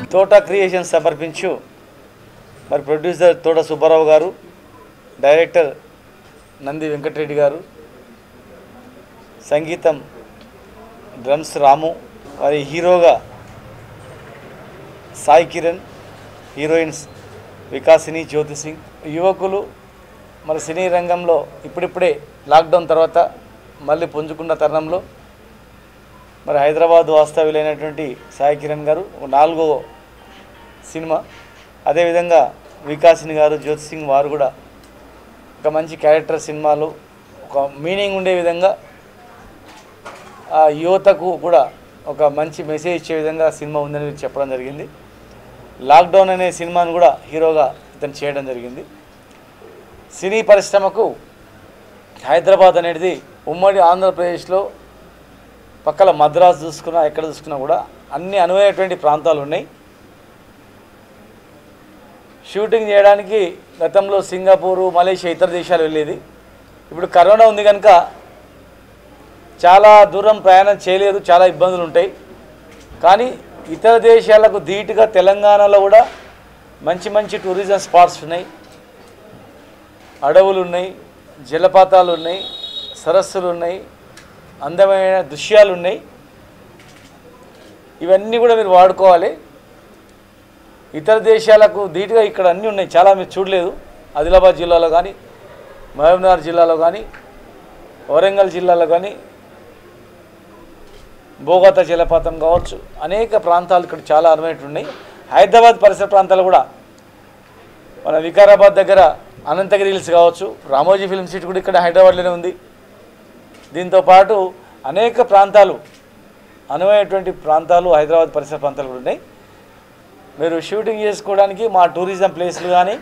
తోట క్రియేషన్ సమర్పించు మరి ప్రొడ్యూసర్ తోట సుబ్బారావు గారు డైరెక్టర్ నంది వెంకటరెడ్డి గారు సంగీతం డ్రమ్స్ రాము మరి హీరోగా సాయి కిరణ్ హీరోయిన్స్ వికాసిని జ్యోతి సింగ్ యువకులు మరి సినీ రంగంలో ఇప్పుడిప్పుడే లాక్డౌన్ తర్వాత మళ్ళీ పుంజుకున్న తరుణంలో మరి హైదరాబాద్ వాస్తవ్యులైనటువంటి సాయి కిరణ్ గారు ఒక నాలుగో సినిమా అదేవిధంగా వికాసిని గారు జ్యోతి సింగ్ వారు కూడా ఒక మంచి క్యారెక్టర్ సినిమాలు ఒక మీనింగ్ ఉండే విధంగా ఆ యువతకు కూడా ఒక మంచి మెసేజ్ ఇచ్చే విధంగా సినిమా ఉందని చెప్పడం జరిగింది లాక్డౌన్ అనే సినిమాను కూడా హీరోగా ఇతను చేయడం జరిగింది సినీ పరిశ్రమకు హైదరాబాద్ అనేది ఉమ్మడి ఆంధ్రప్రదేశ్లో పక్కల మద్రాసు చూసుకున్నా ఎక్కడ చూసుకున్నా కూడా అన్ని అనువైనటువంటి ప్రాంతాలు ఉన్నాయి షూటింగ్ చేయడానికి గతంలో సింగపూరు మలేషియా ఇతర దేశాలు వెళ్ళేది ఇప్పుడు కరోనా ఉంది కనుక చాలా దూరం ప్రయాణం చేయలేదు చాలా ఇబ్బందులు ఉంటాయి కానీ ఇతర దేశాలకు ధీటుగా తెలంగాణలో కూడా మంచి మంచి టూరిజం స్పాట్స్ ఉన్నాయి అడవులు ఉన్నాయి జలపాతాలు ఉన్నాయి సరస్సులు ఉన్నాయి అందమైన దృశ్యాలు ఉన్నాయి ఇవన్నీ కూడా మీరు వాడుకోవాలి ఇతర దేశాలకు ధీటుగా ఇక్కడ అన్నీ ఉన్నాయి చాలా మీరు చూడలేదు ఆదిలాబాద్ జిల్లాలో కానీ మహబూబ్నగర్ జిల్లాలో కానీ వరంగల్ జిల్లాలో కానీ భూగత జలపాతం కావచ్చు అనేక ప్రాంతాలు ఇక్కడ చాలా అనువైనవి ఉన్నాయి హైదరాబాద్ పరిసర ప్రాంతాలు కూడా మన వికారాబాద్ దగ్గర అనంతగిరి హిల్స్ కావచ్చు రామోజీ ఫిల్మ్ సిటీ కూడా ఇక్కడ హైదరాబాద్లోనే ఉంది దీంతో పాటు అనేక ప్రాంతాలు అనువైనటువంటి ప్రాంతాలు హైదరాబాద్ పరిసర ప్రాంతాలు కూడా ఉన్నాయి మీరు షూటింగ్ చేసుకోవడానికి మా టూరిజం ప్లేస్లు కానీ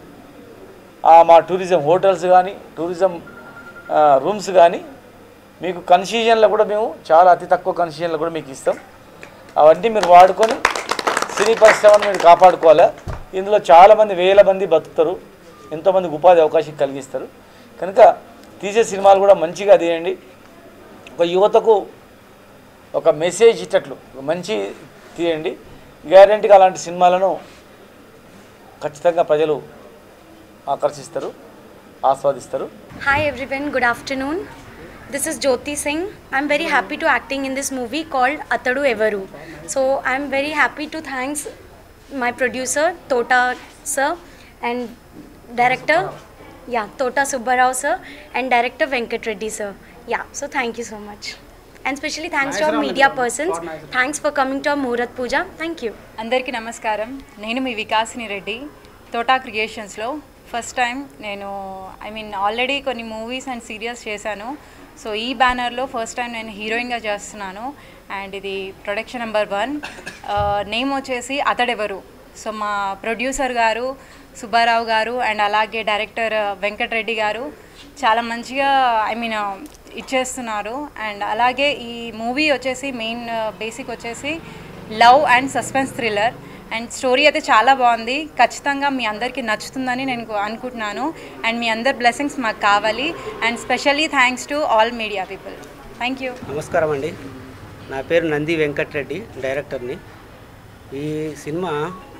ఆ, మా టూరిజం హోటల్స్ కానీ టూరిజం ఆ, రూమ్స్ కానీ మీకు కన్సీజన్లో కూడా మేము చాలా అతి తక్కువ కన్సీజన్లో కూడా మీకు ఇస్తాం అవన్నీ మీరు వాడుకొని సినీ పరిశ్రమను మీరు కాపాడుకోవాలి ఇందులో చాలామంది వేల మంది బతుకుతారు ఎంతోమందికి ఉపాధి అవకాశం కలిగిస్తారు కనుక తీసే సినిమాలు కూడా మంచిగా తీయండి ఒక యువతకు ఒక మెసేజ్ ఇచ్చట్లు ఒక మంచి తీయండి గ్యారంటీగా అలాంటి సినిమాలను ఖచ్చితంగా ప్రజలు ఆకర్షిస్తారు ఆస్వాదిస్తారు Hi everyone, good afternoon. This is Jyoti Singh. I'm very happy to acting in this movie called Atadu Evaru. So I'm very happy to thanks my producer Tota sir and director yeah Tota Subbarao sir and director Venkat Reddy sir. Yeah, so thank you so much. And especially thanks to our media persons. Thanks for coming to our Murat Puja. Thank you. అందరికీ నమస్కారం నేను మీ వికాసిని రెడ్డి తోటా క్రియేషన్స్లో first time నేను I mean already కొన్ని movies and serials చేశాను so ఈ బ్యానర్లో ఫస్ట్ టైం నేను హీరోయిన్గా చేస్తున్నాను అండ్ ఇది ప్రొడక్షన్ నెంబర్ వన్ నేమ్ వచ్చేసి అతడెవరు సో మా ప్రొడ్యూసర్ గారు సుబ్బారావు గారు అండ్ అలాగే డైరెక్టర్ వెంకటరెడ్డి గారు చాలా మంచిగా ఐ మీన్ ఇచ్చేస్తున్నారు అండ్ అలాగే ఈ మూవీ వచ్చేసి మెయిన్ బేసిక్ వచ్చేసి love and suspense thriller and story అయితే చాలా బాగుంది ఖచ్చితంగా మీ అందరికీ నచ్చుతుందని నేను అనుకుంటున్నాను అండ్ మీ అందరి బ్లెస్సింగ్స్ మాకు కావాలి and specially thanks to all media people thank you నమస్కారం అండి నా పేరు నంది వెంకట్రెడ్డి డైరెక్టర్ని ఈ సినిమా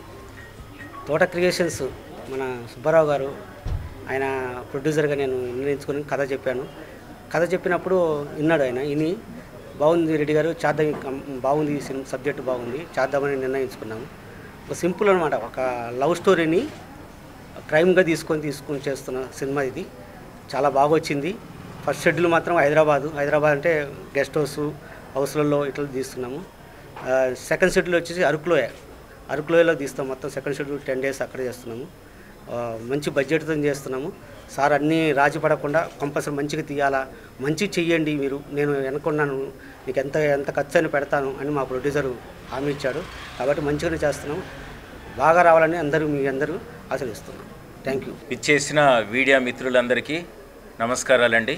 తోట క్రియేషన్స్ మన సుబ్బారావు గారు ఆయన ప్రొడ్యూసర్గా నేను నిర్ణయించుకొని కథ చెప్పాను కథ చెప్పినప్పుడు విన్నాడు ఆయన విని బాగుంది రెడ్డి గారు చేద్దాం కం- బాగుంది ఈ సినిమా సబ్జెక్ట్ బాగుంది చేద్దామని నిర్ణయించుకున్నాము ఒక సింపుల్ అనమాట ఒక లవ్ స్టోరీని క్రైమ్గా తీసుకొని తీసుకొని చేస్తున్న సినిమా ఇది చాలా బాగా వచ్చింది ఫస్ట్ షెడ్యూల్ మాత్రం హైదరాబాదు హైదరాబాద్ అంటే గెస్ట్ హౌస్ హౌస్లలో ఇట్లా తీస్తున్నాము ఆ, సెకండ్ షెడ్యూల్ వచ్చేసి అరకులోయ అరకులోయలో తీస్తాం మొత్తం సెకండ్ షెడ్యూల్ టెన్ డేస్ అక్కడ చేస్తున్నాము ఆ, మంచి బడ్జెట్తో చేస్తున్నాము సార్ అన్నీ రాజీ పడకుండా కంపల్సరీ మంచిగా తీయాలా మంచి చెయ్యండి మీరు నేను వెనుకున్నాను నీకు ఎంత ఎంత ఖర్చు అని పెడతాను అని మా ప్రొడ్యూసర్ హామీ ఇచ్చాడు కాబట్టి మంచిగానే చేస్తున్నాం బాగా రావాలని అందరూ మీ అందరూ ఆశీర్వదిస్తున్నాం థ్యాంక్ యూ ఇచ్చేసిన మీడియా మిత్రులందరికీ నమస్కారాలండి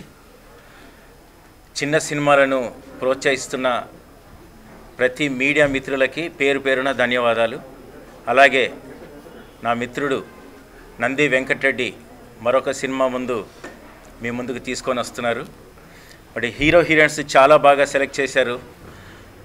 చిన్న సినిమాలను ప్రోత్సహిస్తున్న ప్రతి మీడియా మిత్రులకి పేరు పేరున ధన్యవాదాలు అలాగే నా మిత్రుడు నంది వెంకటరెడ్డి మరొక సినిమా ముందు మీ ముందుకు తీసుకొని వస్తున్నారు మరి హీరో హీరోయిన్స్ చాలా బాగా సెలెక్ట్ చేశారు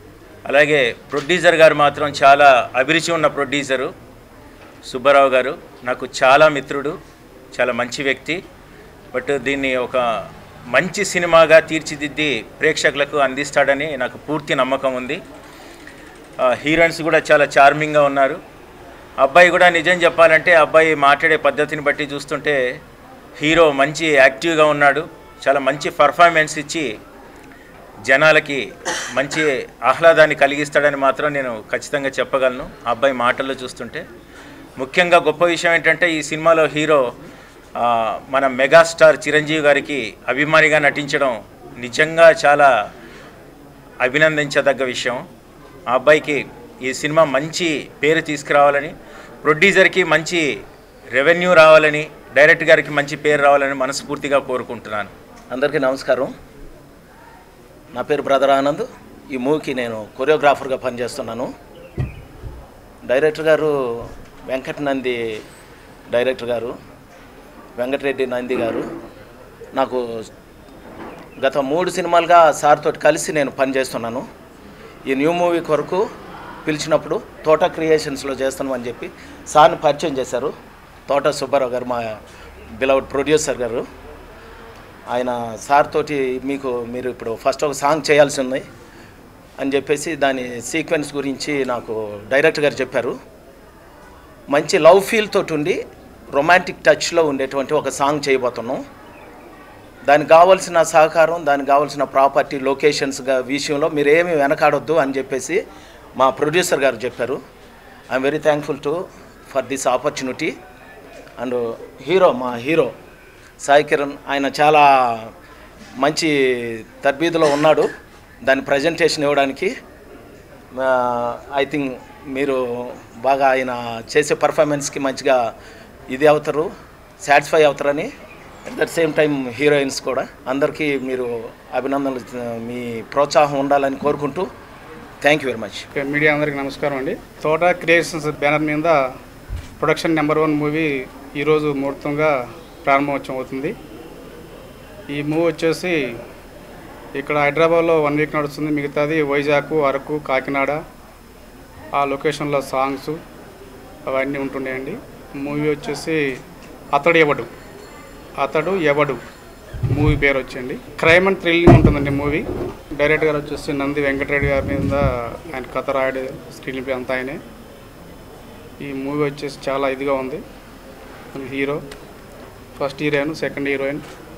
అలాగే ప్రొడ్యూసర్ గారు మాత్రం చాలా అభిరుచి ఉన్న ప్రొడ్యూసరు సుబ్బారావు గారు నాకు చాలా మిత్రుడు చాలా మంచి వ్యక్తి బట్ దీన్ని ఒక మంచి సినిమాగా తీర్చిదిద్ది ప్రేక్షకులకు అందిస్తాడని నాకు పూర్తి నమ్మకం ఉంది ఆ, హీరోయిన్స్ కూడా చాలా చార్మింగ్గా ఉన్నారు అబ్బాయి కూడా నిజం చెప్పాలంటే అబ్బాయి మాట్లాడే పద్ధతిని బట్టి చూస్తుంటే హీరో మంచి యాక్టివ్గా ఉన్నాడు చాలా మంచి పర్ఫార్మెన్స్ ఇచ్చి జనాలకి మంచి ఆహ్లాదాన్ని కలిగిస్తాడని మాత్రం నేను ఖచ్చితంగా చెప్పగలను ఆ అబ్బాయి మాటల్లో చూస్తుంటే ముఖ్యంగా గొప్ప విషయం ఏంటంటే ఈ సినిమాలో హీరో ఆ, మన మెగాస్టార్ చిరంజీవి గారికి అభిమానిగా నటించడం నిజంగా చాలా అభినందించదగ్గ విషయం ఆ అబ్బాయికి ఈ సినిమా మంచి పేరు తీసుకురావాలని ప్రొడ్యూసర్కి మంచి రెవెన్యూ రావాలని డైరెక్టర్ గారికి మంచి పేరు రావాలని మనస్ఫూర్తిగా కోరుకుంటున్నాను అందరికీ నమస్కారం నా పేరు బ్రదర్ ఆనంద్ ఈ మూవీకి నేను కొరియోగ్రాఫర్గా పనిచేస్తున్నాను డైరెక్టర్ గారు వెంకట నంది డైరెక్టర్ గారు వెంకటరెడ్డి నంది గారు నాకు గత మూడు సినిమాలుగా సార్ తోటి కలిసి నేను పనిచేస్తున్నాను ఈ న్యూ మూవీ కొరకు పిలిచినప్పుడు తోట క్రియేషన్స్లో చేస్తామని చెప్పి సార్ని పరిచయం చేశారు తోట సుబ్బారావు గారు మా బిలౌడ్ ప్రొడ్యూసర్ గారు ఆయన సార్ తోటి మీకు మీరు ఇప్పుడు ఫస్ట్ ఒక సాంగ్ చేయాల్సి ఉంది అని చెప్పేసి దాని సీక్వెన్స్ గురించి నాకు డైరెక్టర్ గారు చెప్పారు మంచి లవ్ ఫీల్ తోటి ఉండి రొమాంటిక్ టచ్లో ఉండేటువంటి ఒక సాంగ్ చేయబోతున్నాం దానికి కావాల్సిన సహకారం దానికి కావాల్సిన ప్రాపర్టీ లొకేషన్స్ విషయంలో మీరు ఏమి వెనకాడొద్దు అని చెప్పేసి మా ప్రొడ్యూసర్ గారు చెప్పారు I'm very thankful to for this opportunity and hero మా హీరో సాయి కిరణ్ ఆయన చాలా మంచి తర్బీదులో ఉన్నాడు దాని ప్రజెంటేషన్ ఇవ్వడానికి ఐ థింక్ మీరు బాగా ఆయన చేసే పర్ఫార్మెన్స్కి మంచిగా ఇది అవుతారు సాటిస్ఫై అవుతారని at the same time heroines కూడా అందరికీ మీరు అభినందనలు మీ ప్రోత్సాహం ఉండాలని కోరుకుంటూ thank you very much okay, media అందరికీ నమస్కారం అండి తోట క్రియేషన్స్ బ్యానర్ మీద ప్రొడక్షన్ నెంబర్ వన్ మూవీ ఈరోజు ముహూర్తంగా ప్రారంభోత్సవం అవుతుంది ఈ మూవీ వచ్చేసి ఇక్కడ హైదరాబాద్లో వన్ వీక్ నడుస్తుంది మిగతాది వైజాగ్ అరకు కాకినాడ ఆ లొకేషన్లో సాంగ్స్ అవన్నీ ఉంటుండేయండి మూవీ వచ్చేసి అతడు ఎవడు అతడు ఎవడు మూవీ పేరు వచ్చండి క్రైమ్ అండ్ థ్రిల్లింగ్ ఉంటుందండి మూవీ డైరెక్టర్ గారు వచ్చేసి నంది వెంకటరెడ్డి గారి మీద ఆయన కథ రాయడు స్క్రీన్ ప్లే అంతా ఆయనే ఈ మూవీ వచ్చేసి చాలా ఇదిగా ఉంది hero first heroine second heroine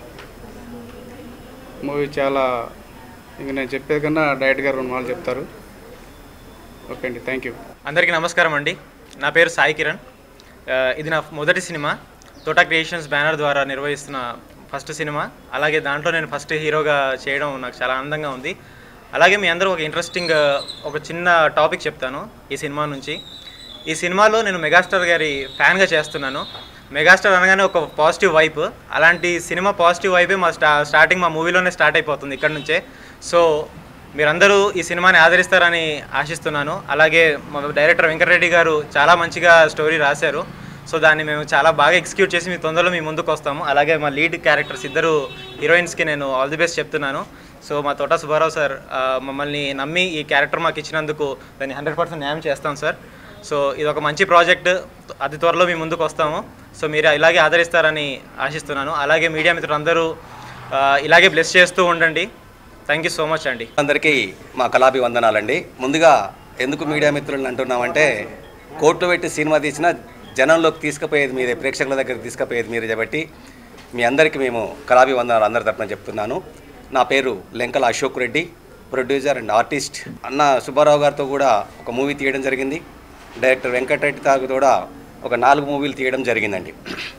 movie చాలా ఇంక నేను చెప్పేది కన్నా డైరెక్టర్ గారు రెండు మాటలు చెప్తారు ఓకే అండి థ్యాంక్ యూ అందరికీ నమస్కారం అండి నా పేరు సాయి కిరణ్ ఆ, ఇది నా మొదటి సినిమా తోటా క్రియేషన్స్ బ్యానర్ ద్వారా నిర్వహిస్తున్న ఫస్ట్ సినిమా అలాగే దాంట్లో నేను ఫస్ట్ హీరోగా చేయడం నాకు చాలా ఆనందంగా ఉంది అలాగే మీ అందరూ ఒక ఇంట్రెస్టింగ్ ఆ, ఒక చిన్న టాపిక్ చెప్తాను ఈ సినిమా నుంచి ఈ సినిమాలో నేను మెగాస్టార్ గారి ఫ్యాన్గా చేస్తున్నాను మెగాస్టార్ అనగానే ఒక పాజిటివ్ వైపు అలాంటి సినిమా పాజిటివ్ వైపే మా స్టా స్టార్టింగ్ మా మూవీలోనే స్టార్ట్ అయిపోతుంది ఇక్కడ నుంచే సో మీరందరూ ఈ సినిమాని ఆదరిస్తారని ఆశిస్తున్నాను అలాగే మా డైరెక్టర్ వెంకటరెడ్డి గారు చాలా మంచిగా స్టోరీ రాశారు సో దాన్ని మేము చాలా బాగా ఎగ్జిక్యూట్ చేసి మీ తొందరలో మీ ముందుకు వస్తాము అలాగే మా లీడ్ క్యారెక్టర్స్ ఇద్దరు హీరోయిన్స్కి నేను ఆల్ ది బెస్ట్ చెప్తున్నాను సో మా తోట సుబ్బారావు సార్ ఆ, మమ్మల్ని నమ్మి ఈ క్యారెక్టర్ మాకు ఇచ్చినందుకు దాన్ని హండ్రెడ్ పర్సెంట్ న్యాయం చేస్తాం సార్ సో ఇది ఒక మంచి ప్రాజెక్ట్ అతి త్వరలో మీ ముందుకు వస్తాము సో మీరు ఇలాగే ఆదరిస్తారని ఆశిస్తున్నాను అలాగే మీడియా మిత్రులందరూ ఆ, ఇలాగే బ్లెస్ చేస్తూ ఉండండి థ్యాంక్ యూ సో మచ్ అండి అందరికీ మా కళాభివందనాలండి ముందుగా ఎందుకు మీడియా మిత్రులను అంటున్నామంటే కోర్టు పెట్టి సినిమా తీసిన జనంలోకి తీసుకుపోయేది మీరే ప్రేక్షకుల దగ్గరికి తీసుకుపోయేది మీరే కాబట్టి మీ అందరికీ మేము కళాభివందనాలు అందరి తరపున చెప్తున్నాను నా పేరు Lenkala Ashok Reddy producer and artist అన్న సుబ్బారావు గారితో కూడా ఒక మూవీ తీయడం జరిగింది డైరెక్టర్ వెంకటరెడ్డి తాగు కూడా ఒక నాలుగు మూవీలు తీయడం జరిగిందండి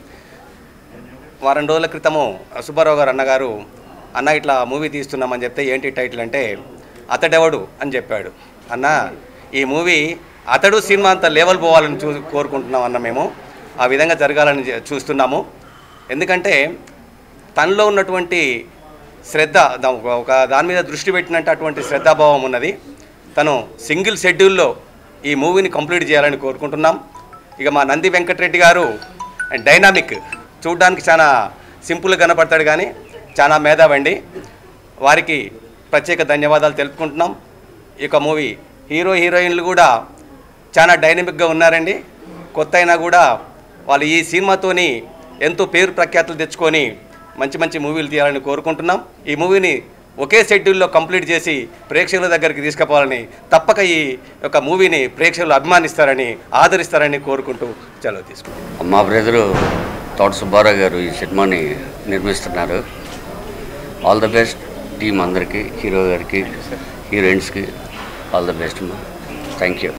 వారం రోజుల క్రితము సుబ్బారావు గారు అన్నగారు అన్న ఇట్లా మూవీ తీస్తున్నామని చెప్తే ఏంటి టైటిల్ అంటే అతడెవడు అని చెప్పాడు అన్న ఈ మూవీ అతడు సినిమా అంత లెవెల్ పోవాలని చూ కోరుకుంటున్నాం అన్న మేము ఆ విధంగా జరగాలని చే- చూస్తున్నాము ఎందుకంటే తనలో ఉన్నటువంటి శ్రద్ధ దా- ఒక- ఒక దాని మీద దృష్టి పెట్టినట్టు అటువంటి శ్రద్ధాభావం ఉన్నది తను సింగిల్ షెడ్యూల్లో ఈ మూవీని కంప్లీట్ చేయాలని కోరుకుంటున్నాం ఇక మా నంది వెంకటరెడ్డి గారు డైనామిక్ చూడడానికి చాలా సింపుల్గా కనపడతాడు కానీ చాలా మేధావండి వారికి ప్రత్యేక ధన్యవాదాలు తెలుపుకుంటున్నాం ఈ యొక్క మూవీ హీరో హీరోయిన్లు కూడా చాలా డైనమిక్గా ఉన్నారండి కొత్త అయినా కూడా వాళ్ళు ఈ సినిమాతోని ఎంతో పేరు ప్రఖ్యాతులు తెచ్చుకొని మంచి మంచి మూవీలు తీయాలని కోరుకుంటున్నాం ఈ మూవీని ఒకే షెడ్యూల్లో కంప్లీట్ చేసి ప్రేక్షకుల దగ్గరికి తీసుకుపోవాలని తప్పక ఈ యొక్క మూవీని ప్రేక్షకులు అభిమానిస్తారని ఆదరిస్తారని కోరుకుంటూ సెలవు తీసుకుంటాం మా బ్రదరు తోట సుబ్బారావు గారు ఈ సినిమాని నిర్మిస్తున్నారు ఆల్ ద బెస్ట్ టీం అందరికీ హీరో గారికి హీరోయిన్స్కి all the best thank you